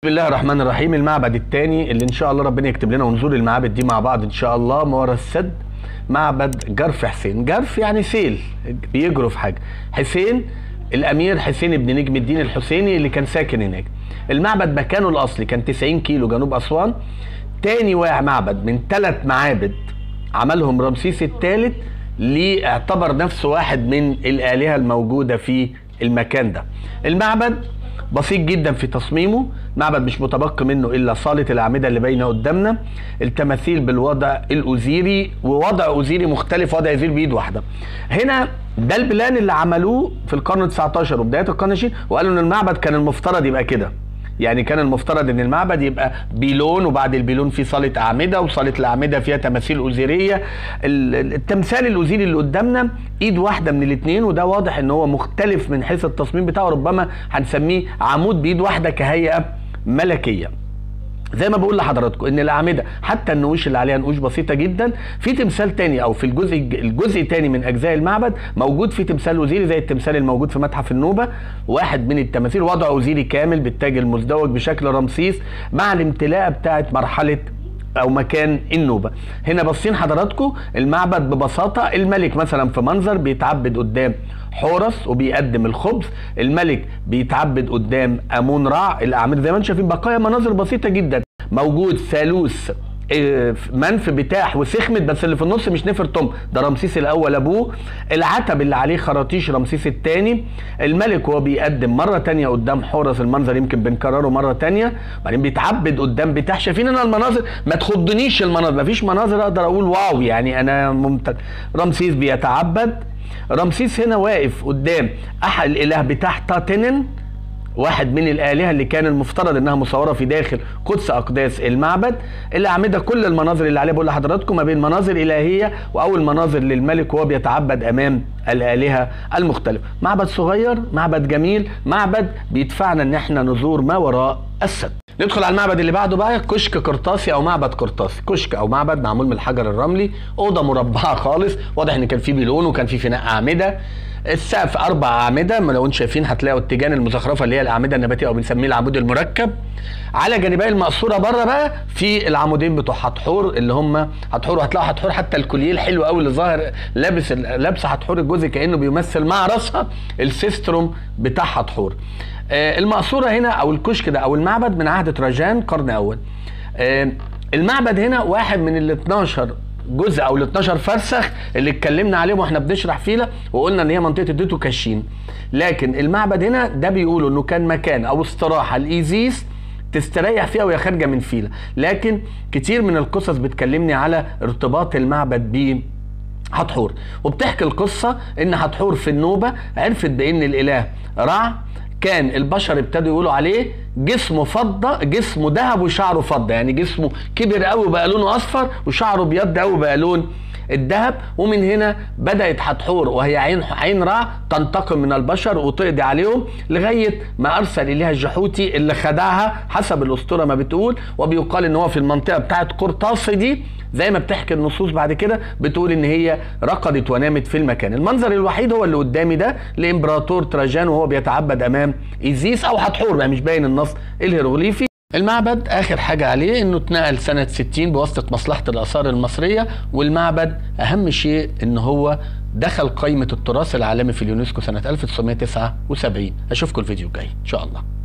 بسم الله الرحمن الرحيم المعبد الثاني اللي ان شاء الله ربنا يكتب لنا ونزور المعابد دي مع بعض ان شاء الله ما ورا السد معبد جرف حسين جرف يعني سيل بيجروا في حاجه حسين الامير حسين بن نجم الدين الحسيني اللي كان ساكن هناك المعبد مكانه الاصلي كان 90 كيلو جنوب اسوان تاني واقع معبد من ثلاث معابد عملهم رمسيس الثالث ليه اعتبر نفسه واحد من الالهه الموجوده في المكان ده المعبد بسيط جدا في تصميمه معبد مش متبقي منه الا صاله الاعمده اللي باينه قدامنا التماثيل بالوضع الاوزيري ووضع اوزيري مختلف وضع اوزيري بايد واحده هنا ده البلان اللي عملوه في القرن 19 وبدايه القرن 20 وقالوا ان المعبد كان المفترض يبقى كده يعني كان المفترض ان المعبد يبقى بيلون وبعد البيلون في صاله اعمده وصاله الاعمده فيها تماثيل اوزيريه التمثال الاوزيري اللي قدامنا ايد واحده من الاثنين وده واضح ان هو مختلف من حيث التصميم بتاعه ربما هنسميه عمود بايد واحده كهيئه ملكيه زي ما بقول لحضراتكم ان الاعمده حتى النقوش اللي عليها نقوش بسيطه جدا في تمثال تاني او في الجزء الجزء الثاني من اجزاء المعبد موجود في تمثال وزيري زي التمثال الموجود في متحف النوبه واحد من التماثيل وضع وزيري كامل بالتاج المزدوج بشكل رمسيس مع الامتلاء بتاعت مرحله او مكان النوبه هنا باصين حضراتكم المعبد ببساطه الملك مثلا في منظر بيتعبد قدام حورس وبيقدم الخبز الملك بيتعبد قدام امون رع الاعمده زي ما انتم شايفين بقايا مناظر بسيطه جدا موجود ثالوث منف بتاح وسخمت بس اللي في النص مش نفرتم ده رمسيس الاول ابوه العتب اللي عليه خراطيش رمسيس الثاني الملك وهو بيقدم مره تانية قدام حورس المنظر يمكن بنكرره مره تانية بعدين بيتعبد قدام بتاح شايفين انا المناظر ما تخضنيش المناظر مفيش مناظر اقدر اقول واو يعني انا ممتن رمسيس بيتعبد رمسيس هنا واقف قدام احد الاله بتاع تاتنن واحد من الآلهة اللي كان المفترض انها مصورة في داخل قدس اقداس المعبد الأعمدة كل المناظر اللي عليها بقول لحضراتكم ما بين مناظر إلهية وأول مناظر للملك وهو بيتعبد أمام الآلهة المختلفة معبد صغير معبد جميل معبد بيدفعنا ان احنا نزور ما وراء السد ندخل على المعبد اللي بعده بقى كشك قرطاسي او معبد قرطاسي كشك او معبد معمول من الحجر الرملي اوضه مربعه خالص واضح ان كان في بيلون وكان في فناء اعمده السقف اربع اعمده لو انتم شايفين هتلاقوا التيجان المزخرفه اللي هي الاعمده النباتيه او بنسميه العمود المركب على جانبي المقصوره بره بقى في العمودين بتوع حتحور اللي هم حتحور هتلاقوا حتحور حتى الكوليه الحلو قوي اللي ظاهر لابس لابسه حتحور الجزء كانه بيمثل مع راسها السيستروم بتاع حتحور آه المقصوره هنا او الكشك ده او المعبد من عهد تراجان قرن اول آه المعبد هنا واحد من ال 12 جزء او ال 12 فرسخ اللي اتكلمنا عليهم واحنا بنشرح فيلا وقلنا ان هي منطقه الديتو كاشين لكن المعبد هنا ده بيقولوا انه كان مكان او استراحه لايزيس تستريح فيها وهي خارجه من فيلا لكن كتير من القصص بتكلمني على ارتباط المعبد ب حتحور وبتحكي القصه ان حتحور في النوبه عرفت بان الاله رع كان البشر ابتدوا يقولوا عليه جسمه فضه جسمه ذهب وشعره فضه يعني جسمه كبر قوي وبقى لونه اصفر وشعره ابيض قوي وبقى لون الذهب ومن هنا بدات حتحور وهي عين عين رع تنتقم من البشر وتقضي عليهم لغايه ما ارسل اليها الجحوتي اللي خدعها حسب الاسطوره ما بتقول وبيقال ان هو في المنطقه بتاعه قرطاس دي زي ما بتحكي النصوص بعد كده بتقول ان هي رقدت ونامت في المكان المنظر الوحيد هو اللي قدامي ده لامبراطور تراجان وهو بيتعبد امام ايزيس او حتحور بقى مش باين النص الهيروغليفي المعبد اخر حاجه عليه انه اتنقل سنه 60 بواسطه مصلحه الاثار المصريه والمعبد اهم شيء ان هو دخل قائمه التراث العالمي في اليونسكو سنه 1979 اشوفكم الفيديو الجاي ان شاء الله